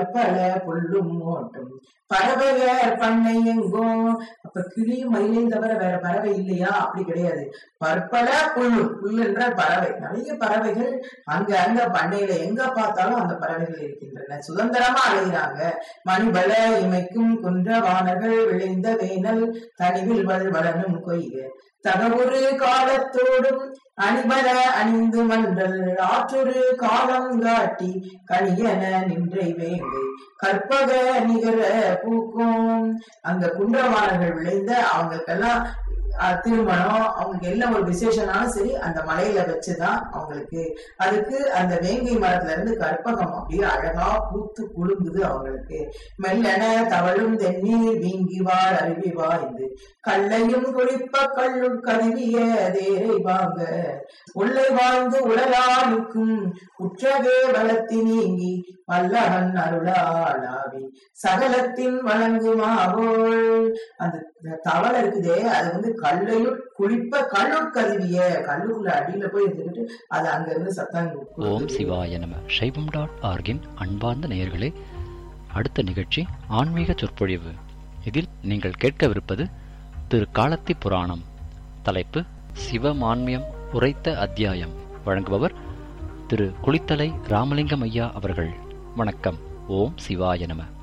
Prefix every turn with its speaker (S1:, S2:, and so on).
S1: பல புல்லும் ஓட்டும் பறவையர் பண்ணை எங்கும் அப்ப கிளியும் மயிலையும் தவிர வேற பறவை இல்லையா அப்படி கிடையாது பற்பல புல்லு புல் என்ற பறவை நிறைய பறவைகள் அங்க அங்க பண்ணையில எங்க பார்த்தாலும் அந்த பறவைகள் இருக்கின்றன சுதந்திரமா அலைகிறாங்க மணிபல இமைக்கும் குன்றவானர்கள் விளைந்த வேனல் தனிவில் வள் வளனும் கொய்க தகவொரு காலத்தோடும் அணிபல அணிந்து மன்றல் ஆற்றொரு காலம் காட்டி கணியன நின்றை வேங்கை கற்பக நிகர பூக்கும் அந்த குன்றவானர்கள் விளைந்த அவங்களுக்கெல்லாம் அஹ், திருமணம் அவங்களுக்கு எல்லாம் ஒரு விசேஷனாலும் சரி அந்த மலையில வச்சுதான் அவங்களுக்கு அதுக்கு அந்த வேங்கை மரத்துல இருந்து கற்பகம் அப்படியே அழகா பூத்து குலுங்குது அவங்களுக்கு மெல்லன தவழும் தென்னீர் வீங்கி வாழ் அருவி வாய்ந்து கல்லையும் குளிப்ப கல்லுள் கருவிய தேரை வாங்க உள்ளை வாழ்ந்து உடலாளுக்கும் உற்றவே வளத்தி நீங்கி வல்லவன் அருளாளாவி சகலத்தின் வழங்குமாவோள் அந்த தவளை இருக்குதே அது வந்து கல்லையும் குளிப்ப கல்லுள் கருவிய கல்லுக்குள்ள அடியில போய் இருந்துக்கிட்டு அது அங்க இருந்து சத்தம்
S2: ஓம்
S1: கொடுக்குது.
S2: சிவாய நம சைவம் டாட் ஆர்கின் அன்பார்ந்த நேயர்களே அடுத்த நிகழ்ச்சி ஆன்மீக சொற்பொழிவு இதில் நீங்கள் கேட்கவிருப்பது திரு காலத்தி புராணம் தலைப்பு சிவமான்மியம் உரைத்த அத்தியாயம் வழங்குபவர் திரு குளித்தலை ராமலிங்கம் ஐயா அவர்கள் வணக்கம் ஓம் சிவாய நம